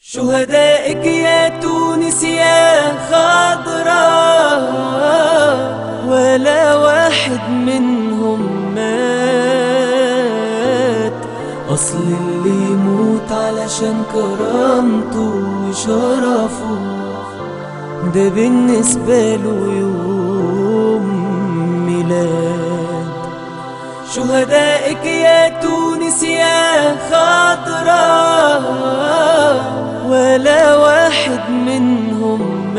شهدائك يا تونس يا خضراء ولا واحد منهم مات أصل اللي يموت علشان كرامته وشرفه ده بالنسبة له يوم ميلاد شهدائك يا تونس يا خضراء ولا واحد منهم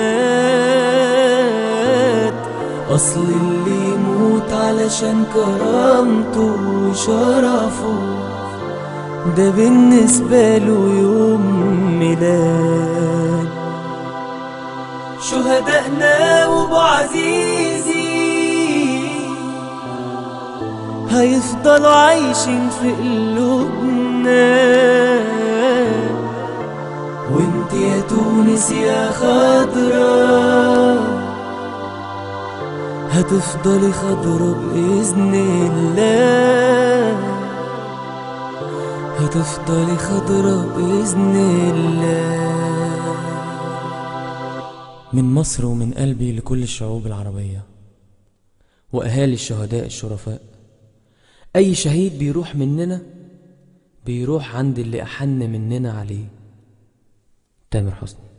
مات أصل اللي يموت علشان كرامته وشرفه ده بالنسبة له يوم ميلاد شهدائنا وابو عزيزي هيفضلوا عايشين في قلوبنا وانت يا تونس يا خضرا هتفضلي خضرا بإذن الله هتفضلي خضرا بإذن الله من مصر ومن قلبي لكل الشعوب العربية وأهالي الشهداء الشرفاء أي شهيد بيروح مننا بيروح عند اللي أحن مننا عليه تامر حسني